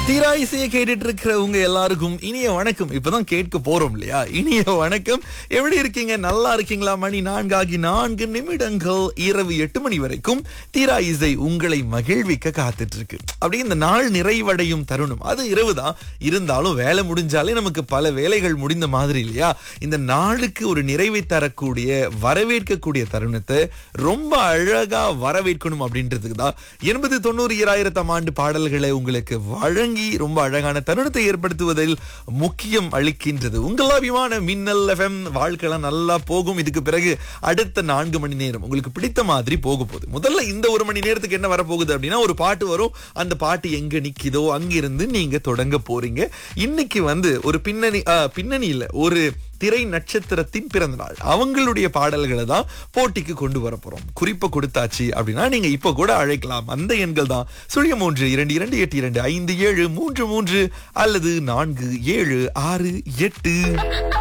தீரா இசையை கேட்டுட்டு இருக்கிற உங்க எல்லாருக்கும் இனிய வணக்கம் இப்பதான் கேட்க போறோம் இல்லையா இனிய வணக்கம் எப்படி இருக்கீங்க நல்லா இருக்கீங்களா மணி நான்காகி நான்கு நிமிடங்கள் இரவு எட்டு மணி வரைக்கும் தீரா இசை உங்களை மகிழ்விக்க காத்துட்டு இருக்கு அப்படி இந்த நாள் நிறைவடையும் தருணம் அது இரவு தான் இருந்தாலும் வேலை முடிஞ்சாலே நமக்கு பல வேலைகள் முடிந்த மாதிரி இல்லையா இந்த நாளுக்கு ஒரு நிறைவை தரக்கூடிய வரவேற்கக்கூடிய தருணத்தை ரொம்ப அழகா வரவேற்கணும் அப்படின்றதுக்கு தான் எண்பது தொண்ணூறு இராயிரத்தாம் ஆண்டு பாடல்களை உங்களுக்கு வழங்கி ரொம்ப அழகான தருணத்தை ஏற்படுத்துவதில் முக்கியம் அளிக்கின்றது உங்கள் அபிமான மின்னல் எஃப்எம் வாழ்க்கைலாம் நல்லா போகும் இதுக்கு பிறகு அடுத்த நான்கு மணி நேரம் உங்களுக்கு பிடித்த மாதிரி போக போகுது முதல்ல இந்த ஒரு மணி நேரத்துக்கு என்ன வரப்போகுது அப்படின்னா ஒரு பாட்டு வரும் அந்த பாட்டு எங்க நிக்குதோ அங்கிருந்து நீங்க தொடங்க போறீங்க இன்னைக்கு வந்து ஒரு பின்னணி ஆ, பின்னணி இல்ல ஒரு திரை நட்சத்திரத்தின் பிறந்த நாள் அவங்களுடைய பாடல்களை தான் போட்டிக்கு கொண்டு வர போறோம் குறிப்பை கொடுத்தாச்சு அப்படின்னா நீங்க இப்ப கூட அழைக்கலாம் அந்த எண்கள் தான் சுழிய மூன்று இரண்டு இரண்டு எட்டு இரண்டு ஐந்து ஏழு மூன்று மூன்று அல்லது நான்கு ஏழு ஆறு எட்டு